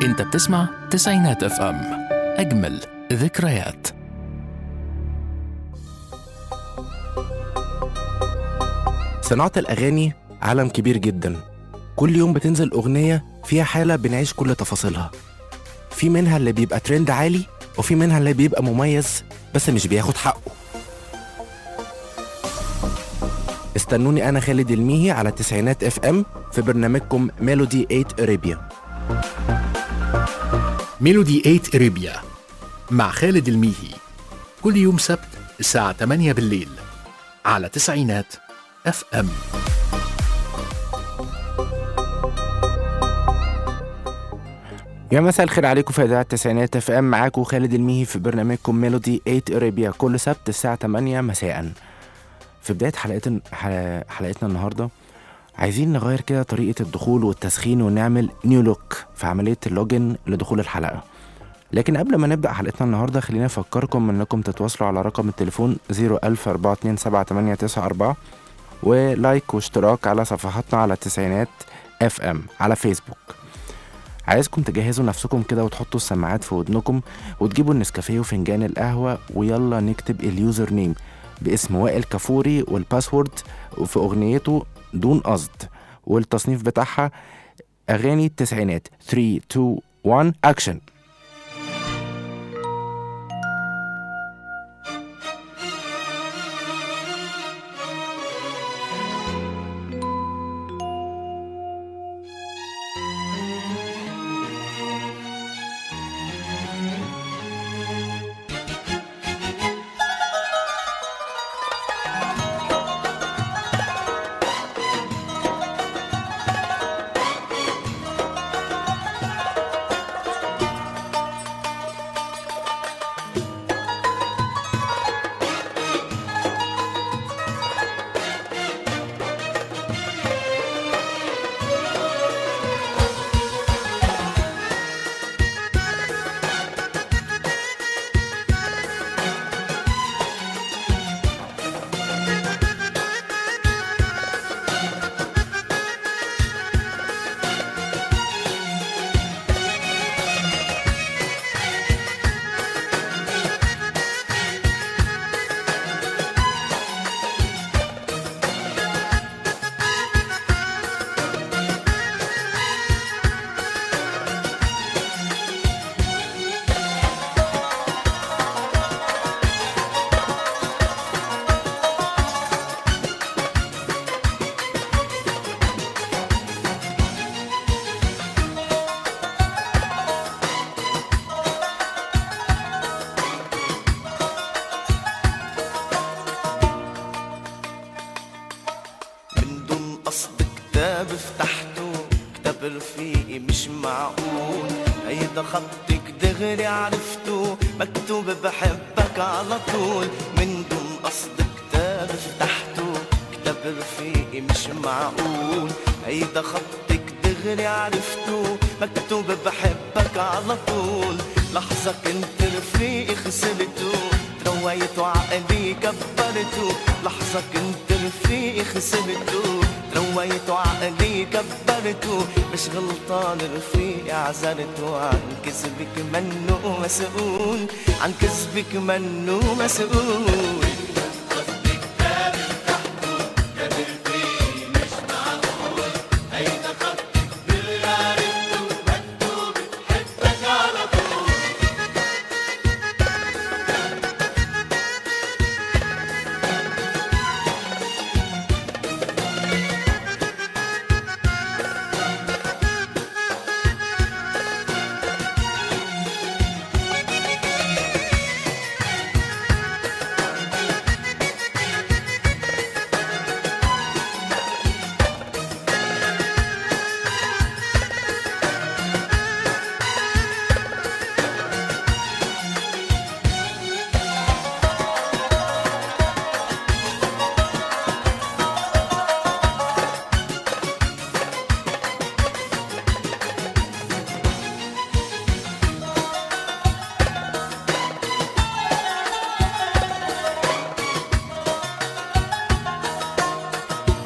انت بتسمع تسعينات اف ام اجمل ذكريات صناعة الأغاني عالم كبير جدا كل يوم بتنزل أغنية فيها حالة بنعيش كل تفاصيلها في منها اللي بيبقى ترند عالي وفي منها اللي بيبقى مميز بس مش بياخد حقه استنوني أنا خالد الميهي على تسعينات اف ام في برنامجكم ميلودي 8 اريبيا ميلودي 8 اريبيا مع خالد الميهي كل يوم سبت الساعة 8 بالليل على تسعينات اف ام يا مساء الخير عليكم في اذاعه التسعينات اف ام معاكم خالد الميهي في برنامجكم ميلودي 8 اريبيا كل سبت الساعه 8 مساء في بدايه حلقتنا حل- حلقتنا النهارده عايزين نغير كده طريقه الدخول والتسخين ونعمل نيو لوك في عمليه اللوجن لدخول الحلقه لكن قبل ما نبدا حلقتنا النهارده خلينا افكركم انكم تتواصلوا على رقم التليفون 010427894 ولايك واشتراك على صفحاتنا على التسعينات اف ام على فيسبوك عايزكم تجهزوا نفسكم كده وتحطوا السماعات في ودنكم وتجيبوا النسكافيه وفنجان القهوة ويلا نكتب اليوزر نيم باسم وائل كفوري والباسورد في أغنيته دون قصد والتصنيف بتاعها أغاني التسعينات 3 2 1 أكشن من دون قصد كتاب فتحته كتاب رفيقي مش معقول هيدا خطك دغري عرفته مكتوب بحبك على طول من دون قصد كتاب فتحته كتاب رفيقي مش معقول هيدا خطك دغري عرفته مكتوب بحبك على طول لحظة كنت رفيقي خسرته ترويت وعقلي كبرته لحظة كنت رفيقي خسرته ترويت وعقلي كبرته مش غلطان رفيقي عذرته عن كذبك منه مسؤول عن كذبك منه مسؤول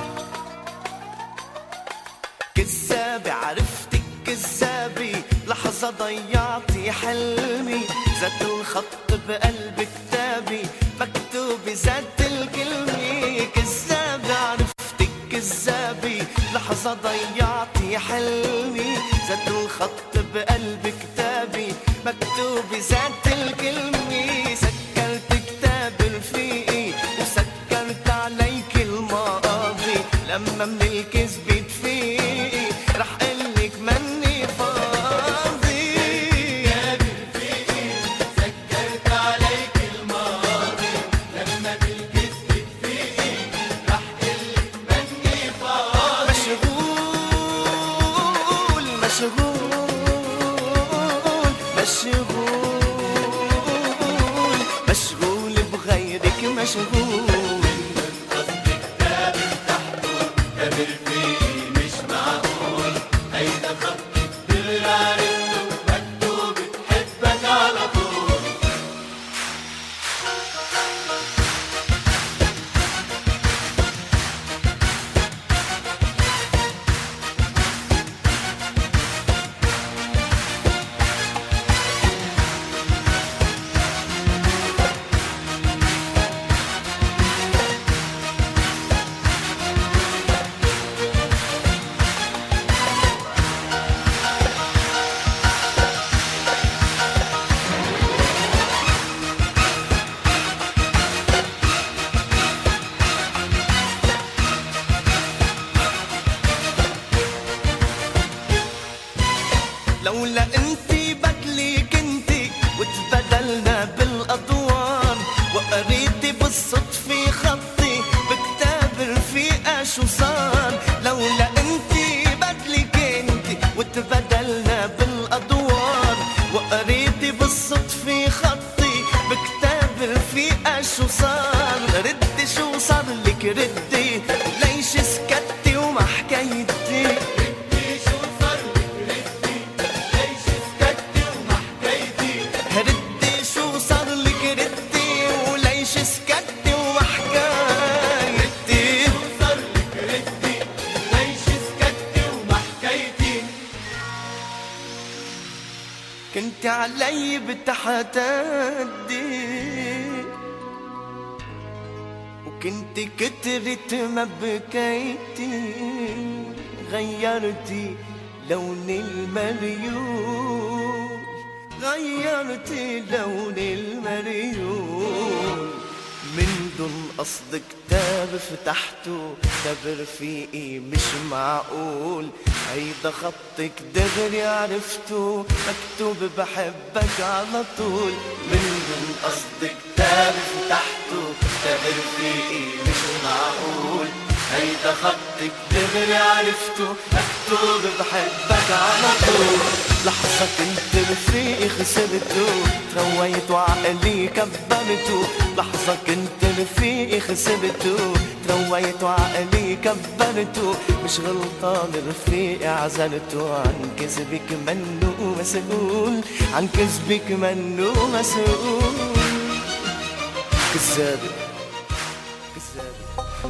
كذابة عرفتك كذابة لحظة لحظة ضيعتي حلمي زاد الخط بقلب كتابي مكتوب زاد الكلمة كذابة عرفتك كذابي لحظة ضيعتي حلمي زاد الخط بقلب كتابي مكتوب زاد الكلمة سكرت كتاب رفيقي وسكرت عليك الماضي لما من الكذب تفيقي رح قلك مني فاضي سكرت عليك الماضي لما بالكذب تفيقي رح قلك مني فاضي مشغول مشغول مشغول مشغول بغيرك مشغول لولا انتي بدلي كنتي وتبدلنا بالادوار وقريتي بالصدفة خطي بكتاب رفيقة شو صار لولا انتي بدلي كنتي وتبدلنا بالادوار وقريتي بالصدفة خطي بكتاب رفيقة شو صار ردي شو صار لك ردي ليش سكتي وما حكيتي ردي شو صار لك ردي وليش سكتي وما حكايتي صار لك ردي ليش سكتي وما حكايتي كنت علي بتحدي وكنت كترت ما بكيتي غيرتي لون المريول غيرتي لون المريول من دون قصد كتاب فتحته كتاب رفيقي مش معقول هيدا خطك دغري عرفته مكتوب بحبك على طول من دون قصد كتاب فتحته كتاب رفيقي مش معقول هيدا خطك دغري عرفته مكتوب بحبك على طول لحظة كنت رفيقي خسرته ترويت وعقلي كبرته لحظة كنت رفيقي خسرته ترويت وعقلي كبرته مش غلطان رفيقي عزلته عن كذبك منه مسؤول عن كذبك منه مسؤول كذابة كذابة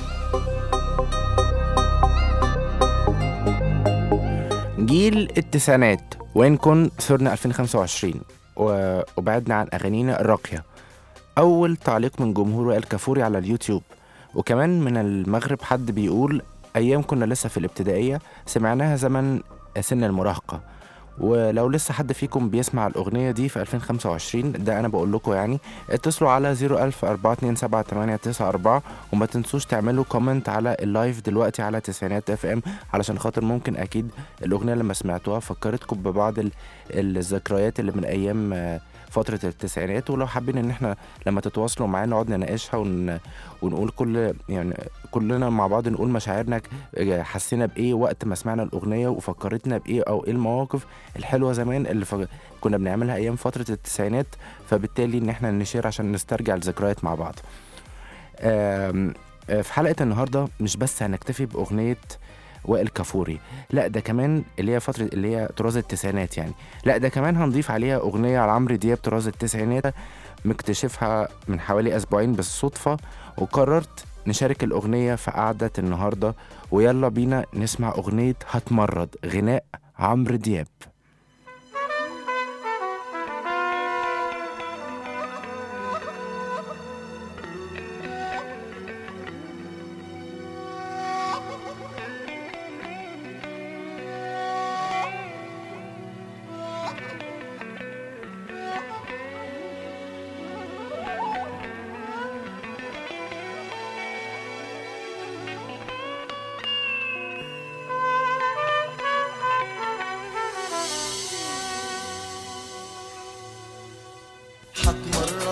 جيل التسعينات وين كن ثرنا 2025 و- وبعدنا عن أغانينا الراقية أول تعليق من جمهور وائل كفوري على اليوتيوب وكمان من المغرب حد بيقول أيام كنا لسه في الابتدائية سمعناها زمن سن المراهقة ولو لسه حد فيكم بيسمع الأغنية دي في 2025 ده أنا بقول لكم يعني اتصلوا على 010427894 وما تنسوش تعملوا كومنت على اللايف دلوقتي على تسعينات اف ام علشان خاطر ممكن أكيد الأغنية لما سمعتوها فكرتكم ببعض ال- الذكريات اللي من أيام آه، فترة التسعينات ولو حابين إن احنا لما تتواصلوا معانا نقعد نناقشها ون... ونقول كل يعني كلنا مع بعض نقول مشاعرنا ك- حسينا بإيه وقت ما سمعنا الأغنية وفكرتنا بإيه أو إيه المواقف الحلوة زمان اللي ف... كنا بنعملها أيام فترة التسعينات فبالتالي إن احنا نشير عشان نسترجع الذكريات مع بعض آم، آه، في حلقة النهاردة مش بس هنكتفي بأغنية وائل كفوري لا ده كمان اللي هي فترة اللي هي طراز التسعينات يعني لا ده كمان هنضيف عليها أغنية على عمرو دياب طراز التسعينات مكتشفها من حوالي أسبوعين بالصدفة وقررت نشارك الأغنية في قعدة النهاردة ويلا بينا نسمع أغنية هتمرد غناء عمرو دياب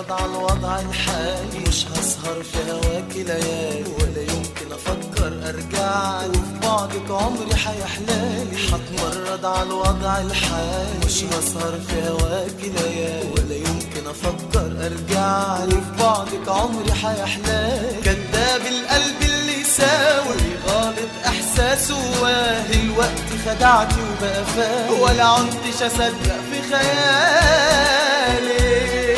هتمرد على الوضع الحالي مش هسهر في هواك ليالي ولا يمكن افكر ارجع وفي بعدك عمري حيحلالي هتمرد على الوضع الحالي مش هسهر في هواك ليالي ولا يمكن افكر ارجع وفي بعدك عمري حيحلالي كداب القلب اللي يساوي غالط احساسه واهي الوقت خدعتي وبقى فاهم ولا عنتش اصدق في خيالي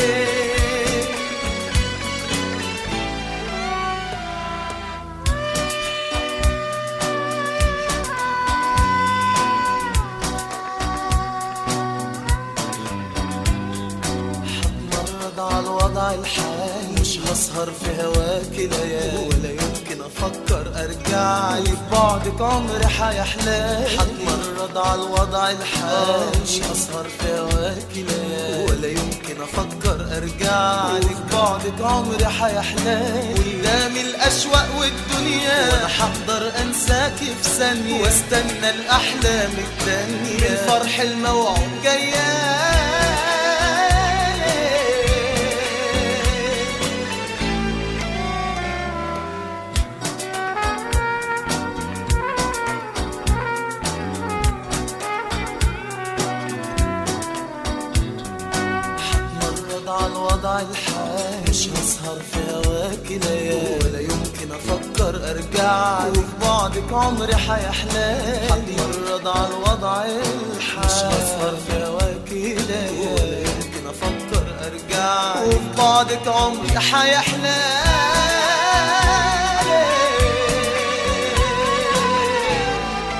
هتمرد على الوضع الحالي مش هسهر في هواك ليالي ولا يمكن افكر ارجع لي في بعدك عمري حيحلالي هتمرد على الوضع الحالي مش هسهر في هواك ليالي ولا يمكن افكر ارجع لي في بعدك عمري حيحلالي قدامي الاشواق والدنيا وانا هقدر انساكي في ثانيه واستنى الاحلام التانيه من فرح الموعود جيالي هتمرد على الوضع الحالي مش هسهر في هواك ليالي ولا يمكن افكر ارجع وفي بعدك عمري حيحلالي هتمرد على الوضع الحالي مش هسهر في هواك ليالي ولا يمكن افكر ارجع وفي بعدك عمري حيحلالي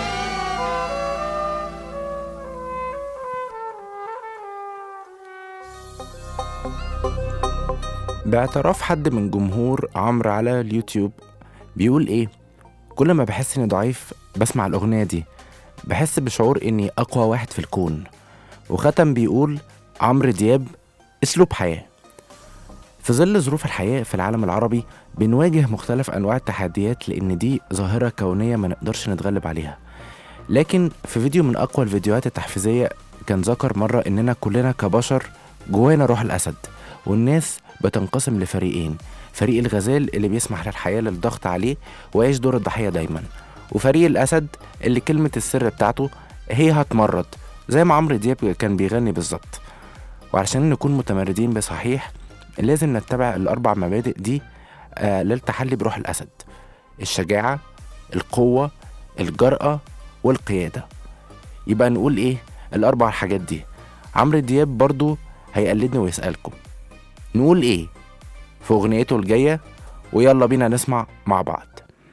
باعتراف حد من جمهور عمرو على اليوتيوب بيقول ايه كل ما بحس اني ضعيف بسمع الاغنيه دي بحس بشعور اني اقوى واحد في الكون وختم بيقول عمرو دياب اسلوب حياه في ظل ظروف الحياه في العالم العربي بنواجه مختلف انواع التحديات لان دي ظاهره كونيه ما نقدرش نتغلب عليها لكن في فيديو من اقوى الفيديوهات التحفيزيه كان ذكر مره اننا كلنا كبشر جوانا روح الاسد والناس بتنقسم لفريقين فريق الغزال اللي بيسمح للحياه للضغط عليه ويعيش دور الضحيه دايما وفريق الاسد اللي كلمه السر بتاعته هي هتمرد زي ما عمرو دياب كان بيغني بالظبط وعشان نكون متمردين بصحيح لازم نتبع الاربع مبادئ دي آه للتحلي بروح الاسد الشجاعه القوه الجراه والقياده يبقى نقول ايه الاربع حاجات دي عمرو دياب برضو هيقلدني ويسالكم نقول ايه في اغنيته الجايه ويلا بينا نسمع مع بعض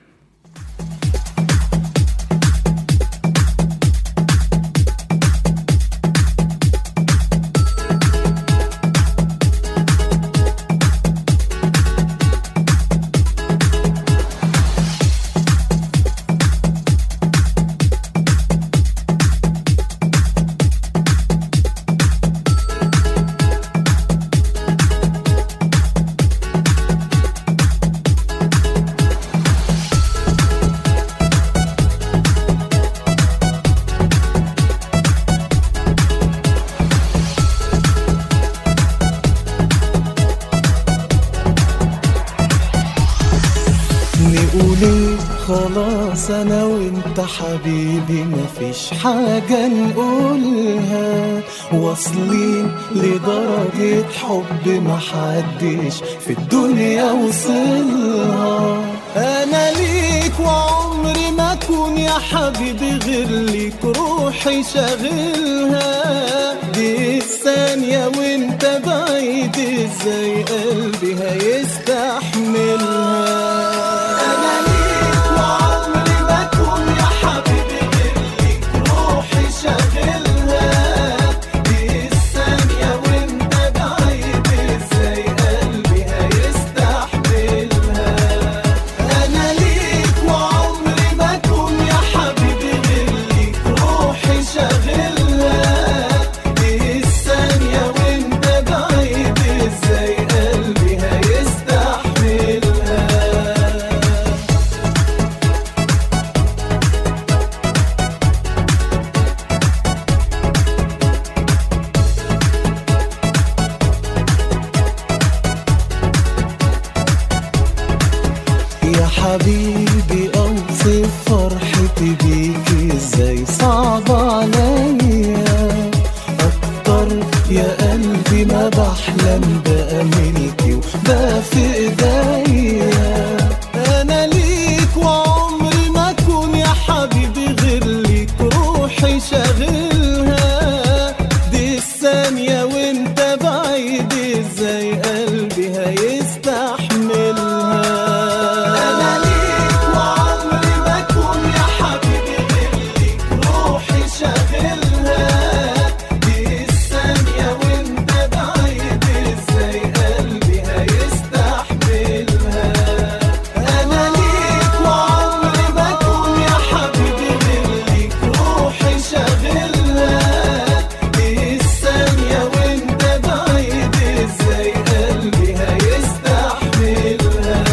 نقول خلاص انا وانت حبيبي مفيش حاجة نقولها واصلين لدرجة حب محدش في الدنيا وصلها انا ليك وعمري ما اكون يا حبيبي غير ليك روحي شاغلها دي الثانية وانت بعيد ازاي قلبي هيستحملها انا ليك وعمري ما اكون يا حبيبي غير ليك روحي شاغلها دي الثانية وانت بعيد ازاي قلبي هيستحملها انا ليك وعمري ما اكون يا حبيبي غير ليك روحي شاغلها دي الثانية وانت بعيد ازاي قلبي هيستحملها العالم بقى ملكي وبقى في ايديا انا ليك وعمري ما اكون يا حبيبي غير ليك روحي شاغلها دي الثانية وانت بعيد ازاي قلبي هيستحملها انا ليك وعمري ما اكون يا حبيبي غير ليك روحي شاغلها دي الثانية وانت بعيد ازاي قلبي هيستحملها انا ليك وعمري ما اكون يا حبيبي غير ليك روحي شاغلها دي الثانية وانت بعيد ازاي قلبي هيستحملها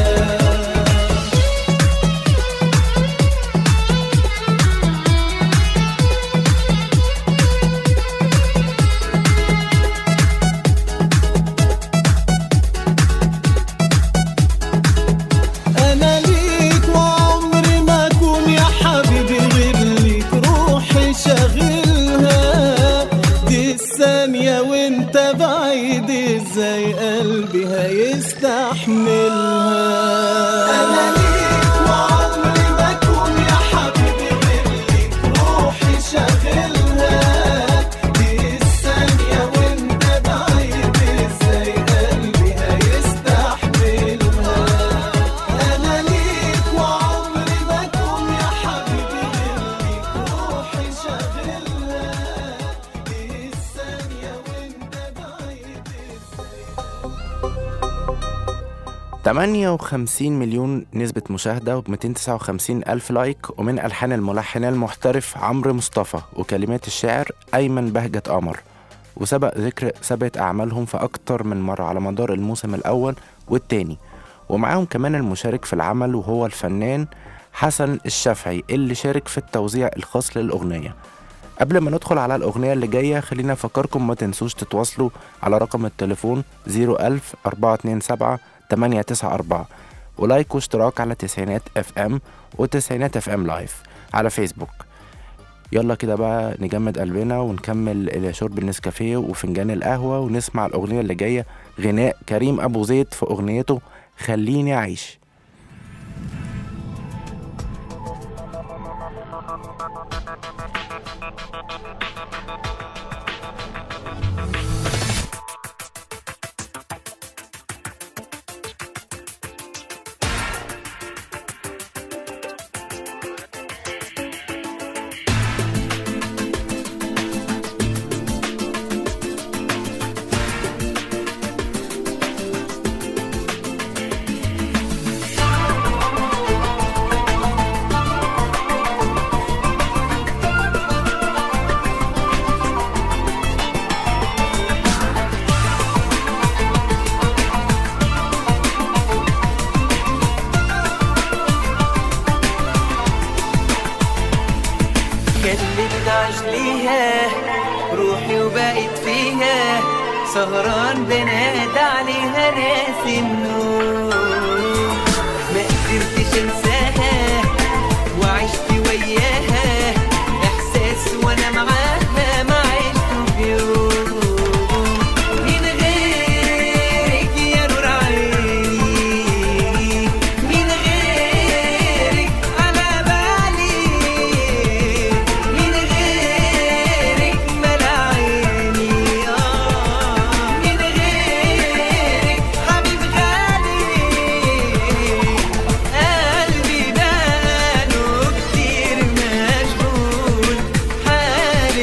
انا ليك وعمري ما اكون يا حبيبي غير ليك روحي شاغلها دي الثانية وانت بعيد ازاي قلبي هيستحملها انا ليك وعمري ما اكون يا حبيبي غير ليك روحي شاغلها دي الثانية وانت بعيد ازاي قلبي هيستحملها انا ليك وعمري ما اكون يا حبيبي غير ليك روحي شاغلها دي الثانية وانت بعيد ازاي 58 مليون نسبة مشاهدة و 259 ألف لايك ومن ألحان الملحن المحترف عمرو مصطفى وكلمات الشاعر أيمن بهجة قمر وسبق ذكر سبقت أعمالهم في أكتر من مرة على مدار الموسم الأول والتاني ومعاهم كمان المشارك في العمل وهو الفنان حسن الشافعي اللي شارك في التوزيع الخاص للأغنية قبل ما ندخل على الأغنية اللي جاية خلينا أفكركم ما تنسوش تتواصلوا على رقم التليفون 01000 427 894 ولايك واشتراك على تسعينات اف ام وتسعينات اف ام لايف على فيسبوك يلا كده بقى نجمد قلبنا ونكمل شرب النسكافيه وفنجان القهوة ونسمع الأغنية اللي جاية غناء كريم أبو زيد في أغنيته خليني أعيش كلمت عاش ليها روحي وبقت فيها سهران بناد عليها راسم نور ما قدرتش انساها وعشت وياها احساس وانا معاها ما عشت في يوم من غيرك يا نور عيني من غيرك على بالي من غيرك ملا عيني آه من غيرك حبيب غالي قلبي بقاله كتير مشغول حالي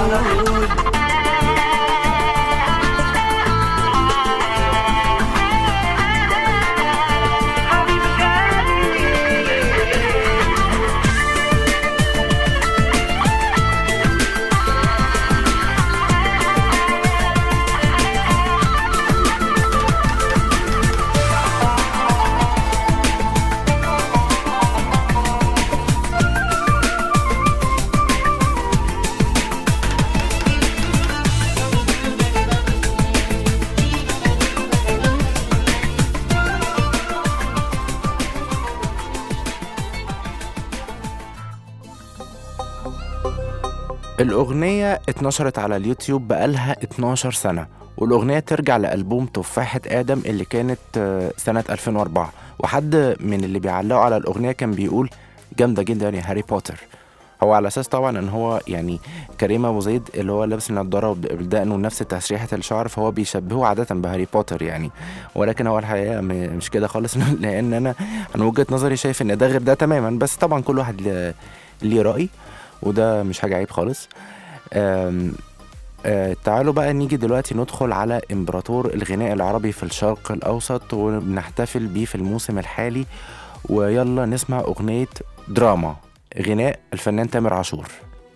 الأغنية اتنشرت على اليوتيوب بقالها 12 سنة والأغنية ترجع لألبوم تفاحة آدم اللي كانت آه، سنة 2004 وحد من اللي بيعلقوا على الأغنية كان بيقول جامدة جدا يا هاري بوتر هو على اساس طبعا ان هو يعني كريم ابو زيد اللي هو لابس النضاره وبالدقن ونفس تسريحه الشعر فهو بيشبهه عاده بهاري بوتر يعني ولكن هو الحقيقه م- مش كده خالص لان انا من وجهه نظري شايف ان ده غير ده تماما بس طبعا كل واحد ل- ليه راي وده مش حاجه عيب خالص آم، آه، تعالوا بقى نيجي دلوقتي ندخل على امبراطور الغناء العربي في الشرق الاوسط وبنحتفل بيه في الموسم الحالي ويلا نسمع اغنيه دراما غناء الفنان تامر عاشور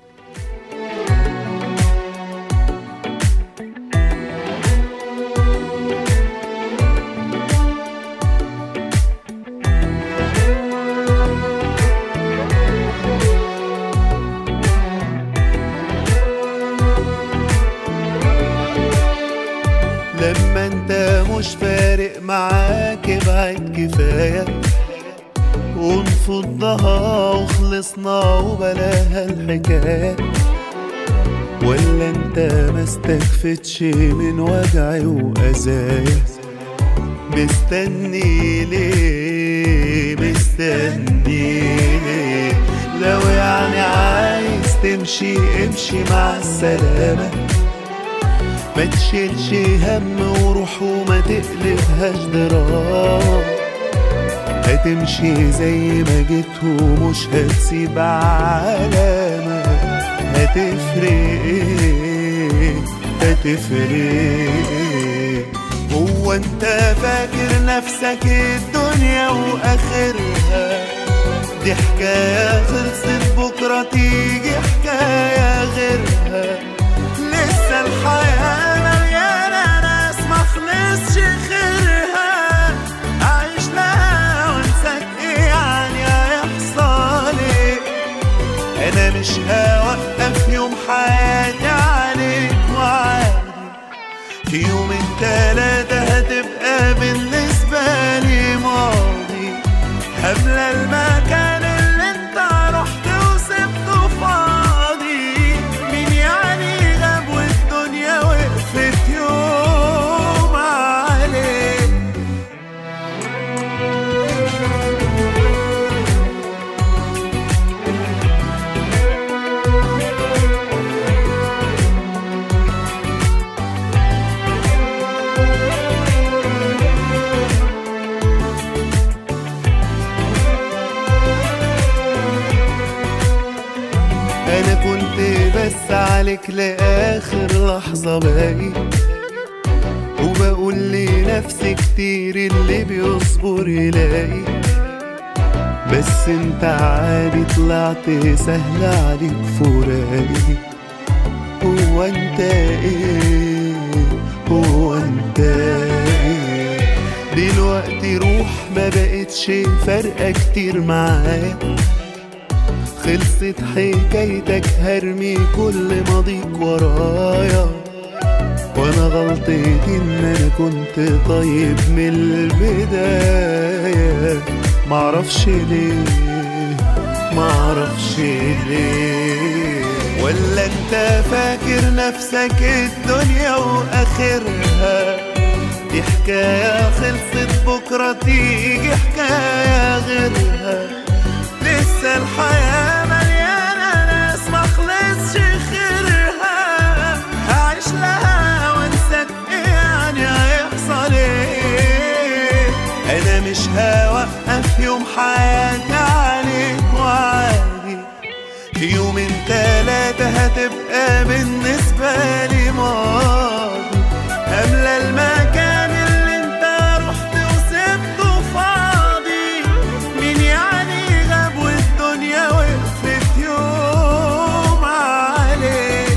لما انت مش فارق معاك ابعد كفاية ونفضها وخلصنا وبلاها الحكاية ولا انت ما استكفتش من وجعي وأذايا مستني ليه مستني ليه لو يعني عايز تمشي امشي مع السلامه ما تشيلش هم وروح وما تقلبهاش دراما هتمشي زي ما جيت ومش هتسيب علامة هتفرق ايه هتفرق ايه هو انت فاكر نفسك الدنيا واخرها دي حكاية خلصت بكرة تيجي حكاية غيرها لسه الحياة مليانة ناس مخلصش خيرها أعيش لها وانساك ايه يعني هيحصل ايه أنا مش هوقف يوم حياتي عليك وعادي في يومين تلاتة هتبقى بالنسبة لي ماضي حملة المكان اللي انت رحت وسبته فاضي مين يعني غاب والدنيا وقفت يوم عليك انا كنت بس عليك لاخر لحظة باقي وبقول لنفسي كتير اللي بيصبر يلاقي بس انت عادي طلعت سهل عليك فراقي هو انت ايه هو انت ايه دلوقتي روح ما بقتش فارقة كتير معاك خلصت حكايتك هرمي كل ماضيك ورايا وانا غلطتي ان انا كنت طيب من البداية معرفش ليه معرفش ليه ولا انت فاكر نفسك الدنيا واخرها دي حكاية خلصت بكرة تيجي حكاية غيرها لسه الحياة مليانة ناس مخلصش خيرها هعيش لها وانساك ايه يعني هيحصل ايه انا مش هوقف يوم حياتي عليك وعادي في يومين تلاتة هتبقى بالنسبة لي ماضي أملى المكان اللي انت رحت وسبته فاضي مين يعني غاب والدنيا وقفت يوم عليه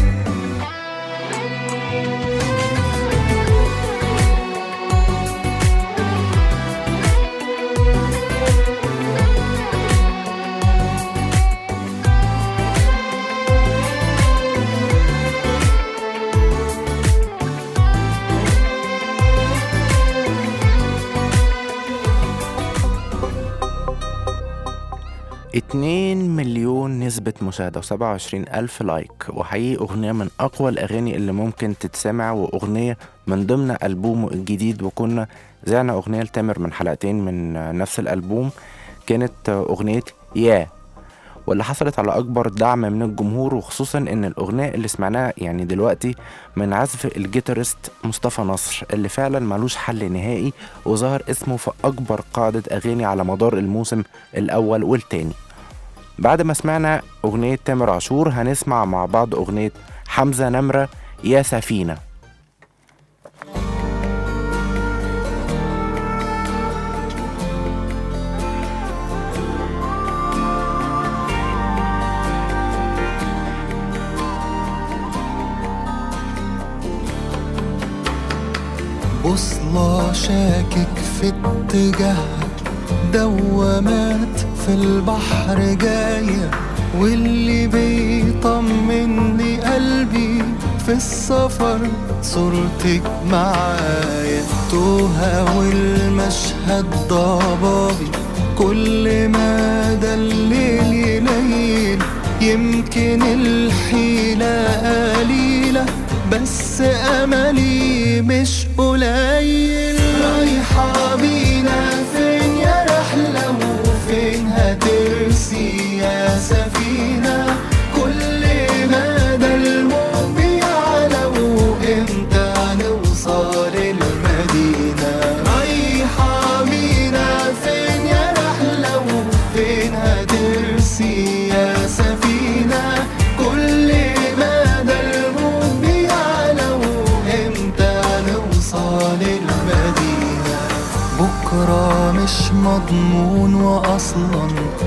اتنين مليون نسبة مشاهدة وسبعة وعشرين ألف لايك وحقيقي أغنية من أقوى الأغاني اللي ممكن تتسمع وأغنية من ضمن ألبومه الجديد وكنا زعنا أغنية لتامر من حلقتين من نفس الألبوم كانت أغنية يا واللي حصلت على أكبر دعم من الجمهور وخصوصا إن الأغنية اللي سمعناها يعني دلوقتي من عزف الجيتارست مصطفى نصر اللي فعلا ملوش حل نهائي وظهر اسمه في أكبر قاعدة أغاني على مدار الموسم الأول والتاني بعد ما سمعنا أغنية تامر عاشور هنسمع مع بعض أغنية حمزة نمرة يا سفينة بوصلة شاكك في اتجاهها دوامات في البحر جاية واللي بيطمني قلبي في السفر صورتك معايا توها والمشهد ضبابي كل ما ده الليل يليل يمكن الحيلة قليلة بس أملي مش قليل رايحة بينا فين يا رحلة وفين هترسي يا سفينة كل ما ده الموج بيعلى وامتى نوصل المدينة رايحة بينا فين يا رحلة وفين هترسي يا سفينة كل ما ده الموج بيعلى وامتى نوصل المدينة بكرة مش مضمون وأصلا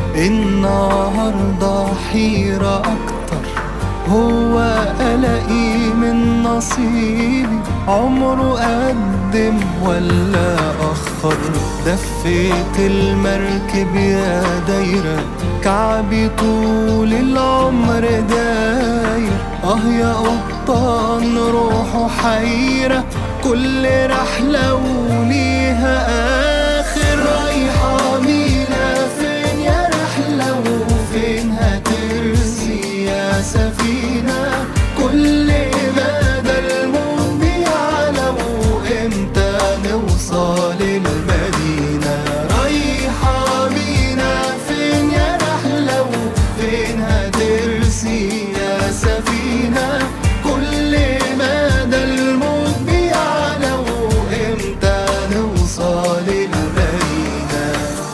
النهاردة حيرة أكتر هو قلقي من نصيبي عمره قدم ولا أخر دفيت المركب يا دايرة كعبي طول العمر داير اه يا قبطان روحه حيرة كل رحلة وليها آخر رايحة مينا فين يا رحلة وفين هترسي يا سفينة كل ما ده الموج بيعلى وامتى نوصل المدينة رايحة بينا فين يا رحلة وفين هترسي يا سفينة كل ما ده الموج بيعلى وامتى نوصل المدينة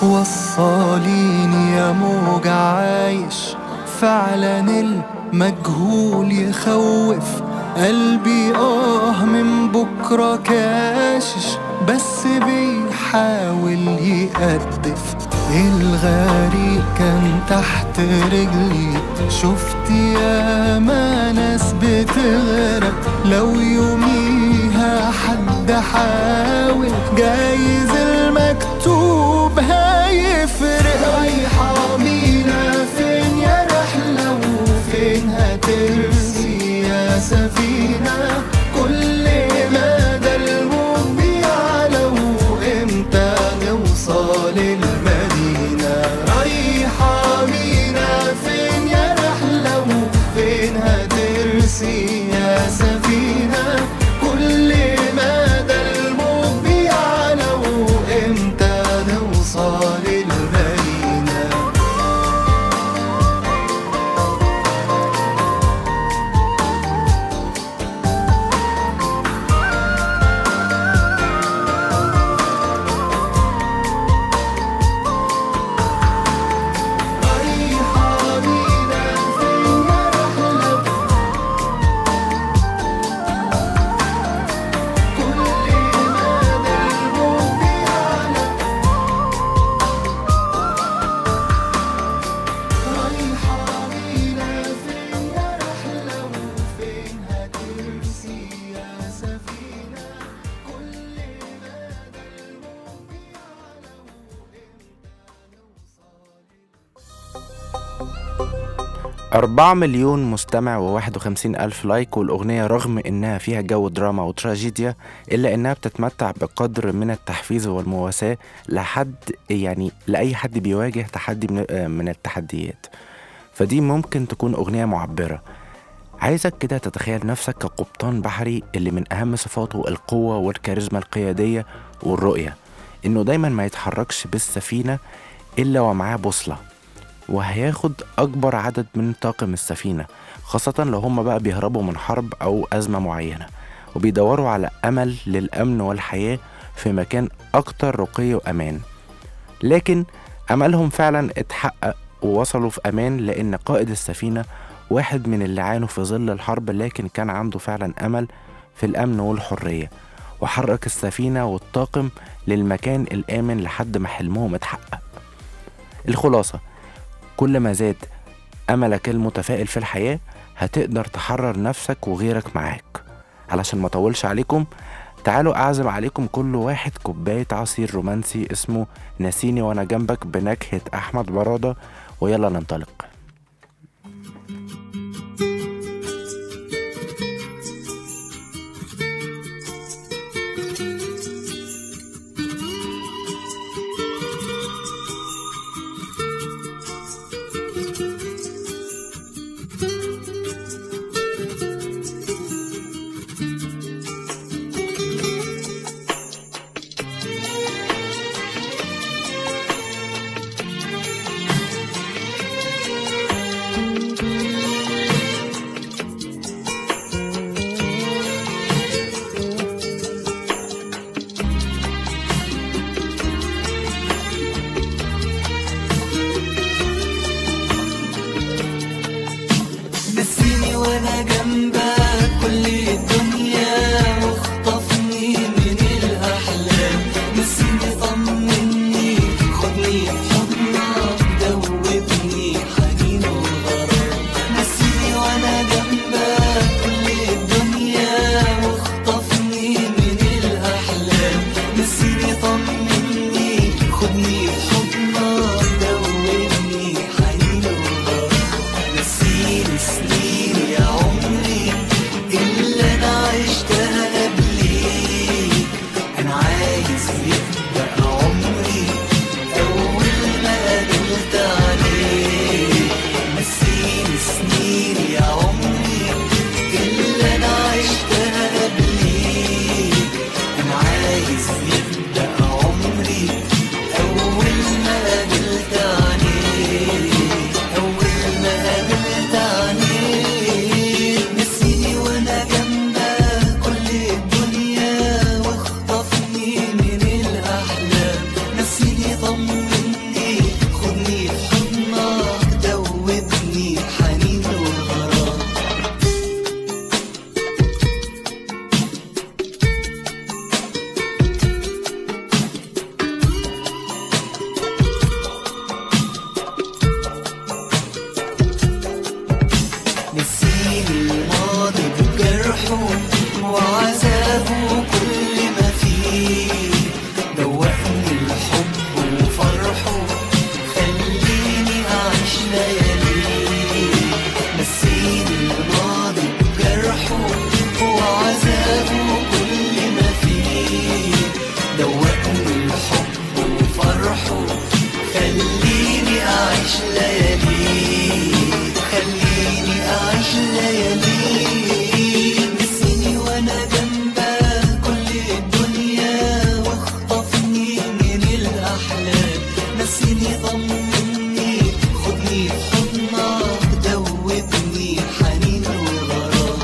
وصليني يا موج عايش فعلا المجهول يخوف قلبي اه من بكرة كاشش بس بيحاول يقدف الغريق كان تحت رجلي شفت يا ما ناس بتغرق لو يوميها حد حاول جايز المكتوب هيفرق رايحة بينا فين يا رحلة وفين هترسي يا سفينة كل ما ده الموج بيعلى وامتى نوصل المدينة رايحة بينا فين يا رحلة وفين هترسي يا سفينة كل ما ده الموج بيعلى وامتى نوصل المدينة أربعة مليون مستمع وواحد وخمسين ألف لايك والأغنية رغم إنها فيها جو دراما وتراجيديا إلا إنها بتتمتع بقدر من التحفيز والمواساة لحد يعني لأي حد بيواجه تحدي من, آه، من التحديات فدي ممكن تكون أغنية معبرة عايزك كده تتخيل نفسك كقبطان بحري اللي من أهم صفاته القوة والكاريزما القيادية والرؤية إنه دايما ما يتحركش بالسفينة إلا ومعاه بوصلة وهياخد أكبر عدد من طاقم السفينة خاصة لو هم بقى بيهربوا من حرب أو أزمة معينة وبيدوروا على أمل للأمن والحياة في مكان أكتر رقي وأمان لكن أملهم فعلا اتحقق ووصلوا في أمان لأن قائد السفينة واحد من اللي عانوا في ظل الحرب لكن كان عنده فعلا أمل في الأمن والحرية وحرك السفينة والطاقم للمكان الآمن لحد ما حلمهم اتحقق الخلاصة كل ما زاد أملك المتفائل في الحياة هتقدر تحرر نفسك وغيرك معاك علشان ما اطولش عليكم تعالوا أعزم عليكم كل واحد كوباية عصير رومانسي اسمه نسيني وأنا جنبك بنكهة أحمد برادة ويلا ننطلق نسيني وانا جنبك كل الدنيا واخطفني من الاحلام نسيني طمني خدني في حضنك دوبني حنين وغرام نسيني وانا جنبك كل الدنيا واخطفني من الاحلام نسيني طمني خدني في حضنك دوبني حنين وغرام نسيني سنين يا عمري اللي انا عشتها قبليك انا عايز يبقى عمري اول ما قابلت عليك نسيني سنين يا عمري اللي انا عشتها قبليك انا عايز يبقى عمري اول ما قابلت عليك أول ما قابلت عينيك نسيني وأنا جنبك كل الدنيا واخطفني من الأحلام نسيني طمني خدني في حضنك دوبني حنين وغرام نسيني الماضي بجرحه وعذابه كل ما فيه دوقني الحب وفرحه خليني أعيش لياليه نسيني الماضي بجرحه وعذابه كل ما فيه دوقني الحب وفرحه خليني أعيش لياليه خليني أعيش لياليه نسيني وأنا جنبك كل الدنيا واخطفني من الأحلام نسيني طمني خدني في حضنك دوبني حنين وغرام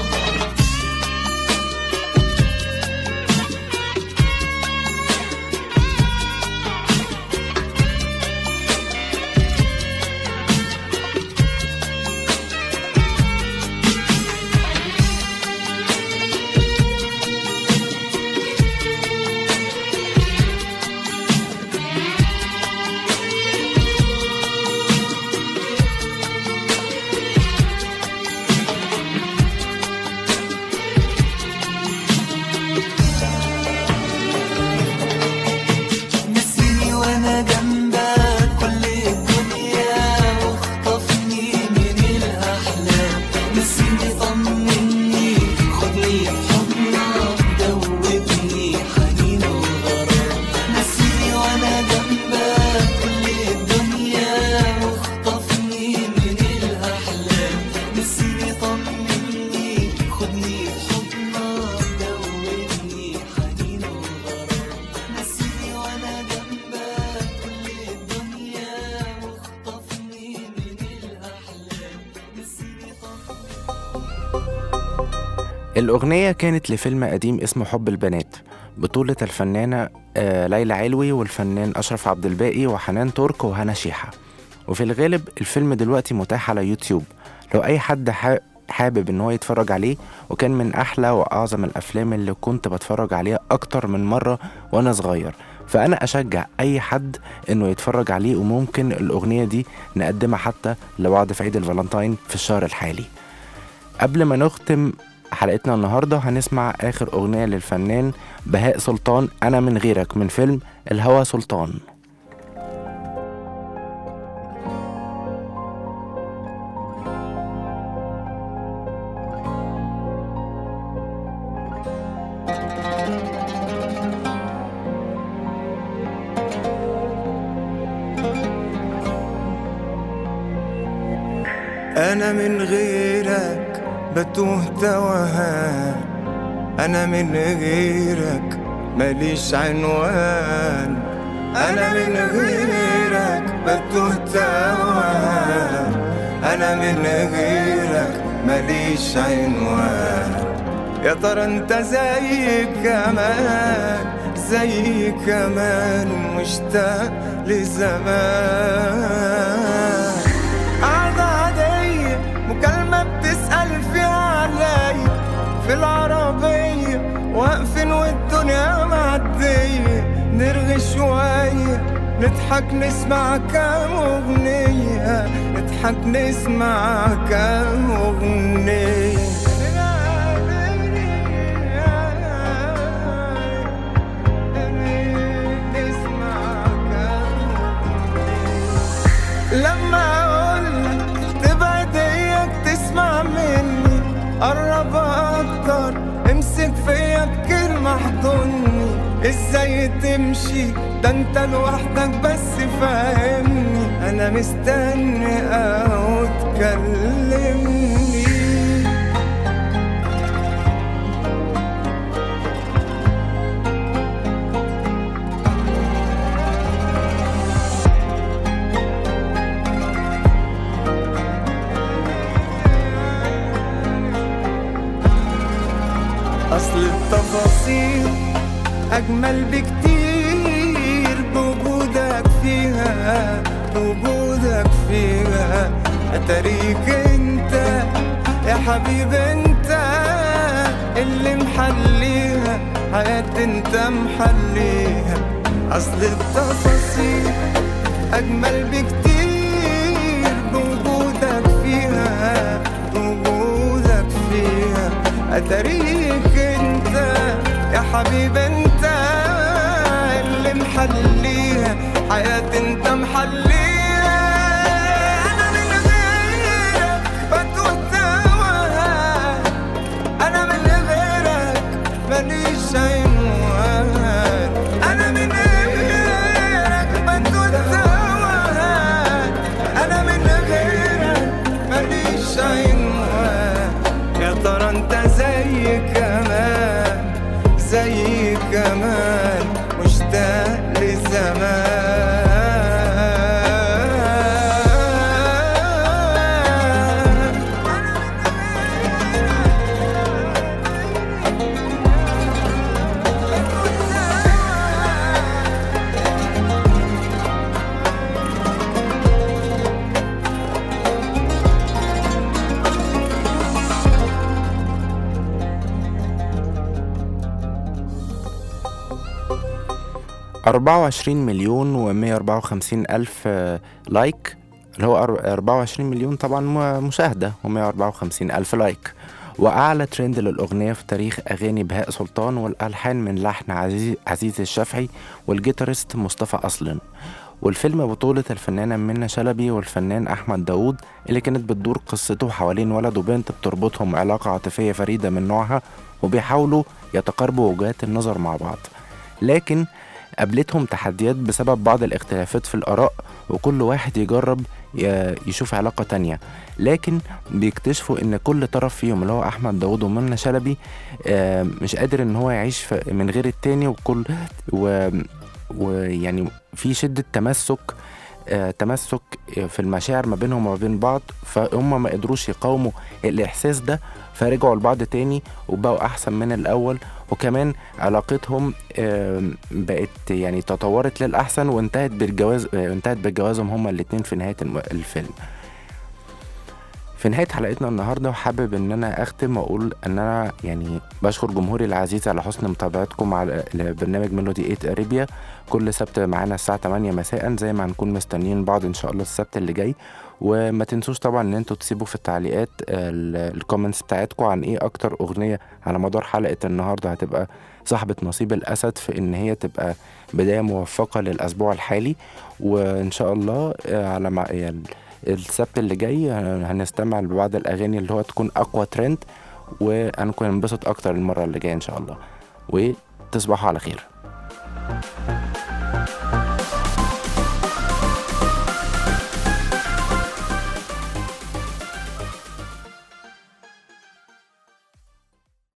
خدني بحضنك دوبني حنين الغرام نسيني وانا جنبك كل الدنيا واخطفني من الاحلام نسيني طمني خدني بحضنك دوبني حنين الغرام نسيني وانا جنبك كل الدنيا واخطفني من الاحلام نسيني الأغنية كانت لفيلم قديم اسمه حب البنات بطولة الفنانة آه، ليلى علوي والفنان أشرف عبد الباقي وحنان ترك وهنا شيحة وفي الغالب الفيلم دلوقتي متاح على يوتيوب لو أي حد حا- حابب إن هو يتفرج عليه وكان من أحلى وأعظم الأفلام اللي كنت بتفرج عليها أكتر من مرة وأنا صغير فأنا أشجع أي حد إنه يتفرج عليه وممكن الأغنية دي نقدمها حتى لبعض في عيد الفالنتاين في الشهر الحالي قبل ما نختم حلقتنا النهاردة هنسمع آخر أغنية للفنان بهاء سلطان أنا من غيرك من فيلم الهوى سلطان أنا من غيرك بتوه توهان أنا من غيرك ماليش عنوان أنا من غيرك بتوه توهان أنا من غيرك ماليش عنوان يا ترى انت زي كمان زي كمان مشتاق لزمان قعدة عادية مكالمة بتسأل فيها عليا في العربية واقفين والدنيا معدية نرغي شوية نضحك نسمع كام أغنية نضحك نسمع كام أغنية نسمع كام لما اقولك تبعد اياك تسمع مني قرب اكتر امسك فيا بكلمة احضني ازاي تمشي ده انت لوحدك بس فاهمني انا مستني او تكلمني أصل التفاصيل أجمل بكتير بوجودك فيها بوجودك فيها أتاريك أنت يا حبيب أنت اللي محليها حياتي أنت محليها أصل التفاصيل أجمل بكتير بوجودك فيها بوجودك فيها أتاريك أنت يا حبيب أنت اللي محليها حياتي أنت محليها أنا من غيرك بتوه توهان أنا من غيرك ماليش عنوان أنا من غيرك بتوه توهان أنا من غيرك ماليش عنوان يا ترى أنت زي كمان زي كمان مشتاق لزمان أربعة وعشرين مليون ومية أربعة وخمسين ألف آه، لايك اللي هو أربعة وعشرين مليون طبعا م- مشاهدة ومية أربعة وخمسين ألف لايك وأعلى ترند للأغنية في تاريخ أغاني بهاء سلطان والألحان من لحن عزيز, عزيز الشافعي والجيتارست مصطفى أصلن والفيلم بطولة الفنانة منى شلبي والفنان أحمد داوود اللي كانت بتدور قصته حوالين ولد وبنت بتربطهم علاقة عاطفية فريدة من نوعها وبيحاولوا يتقاربوا وجهات النظر مع بعض لكن قابلتهم تحديات بسبب بعض الاختلافات في الآراء وكل واحد يجرب ي- يشوف علاقة تانية لكن بيكتشفوا ان كل طرف فيهم اللي هو احمد داوود ومنى شلبي آه، مش قادر ان هو يعيش ف- من غير التاني وكل و- ويعني في شدة تمسك آه، تمسك في المشاعر ما بينهم وما بين بعض فهم ما قدروش يقاوموا الإحساس ده فرجعوا لبعض تاني وبقوا أحسن من الأول وكمان علاقتهم آم، بقت يعني تطورت للأحسن وانتهت بالجواز آه، انتهت بجوازهم هما الاتنين في نهاية الم- الفيلم في نهاية حلقتنا النهاردة حابب إن أنا أختم وأقول إن أنا يعني بشكر جمهوري العزيز على حسن متابعتكم على برنامج ميلودي 8 أريبيا كل سبت معانا الساعة 8 مساء زي ما هنكون مستنيين بعض إن شاء الله السبت اللي جاي وما تنسوش طبعا إن انتوا تسيبوا في التعليقات الكومنتس بتاعتكم عن إيه أكتر أغنية على مدار حلقة النهاردة هتبقى صاحبة نصيب الأسد في إن هي تبقى بداية موفقة للأسبوع الحالي وإن شاء الله آه، على مع يعني السبت اللي جاي هنستمع لبعض الأغاني اللي هو تكون أقوى ترند وهنكون ننبسط أكتر المرة اللي جاية إن شاء الله وتصبحوا على خير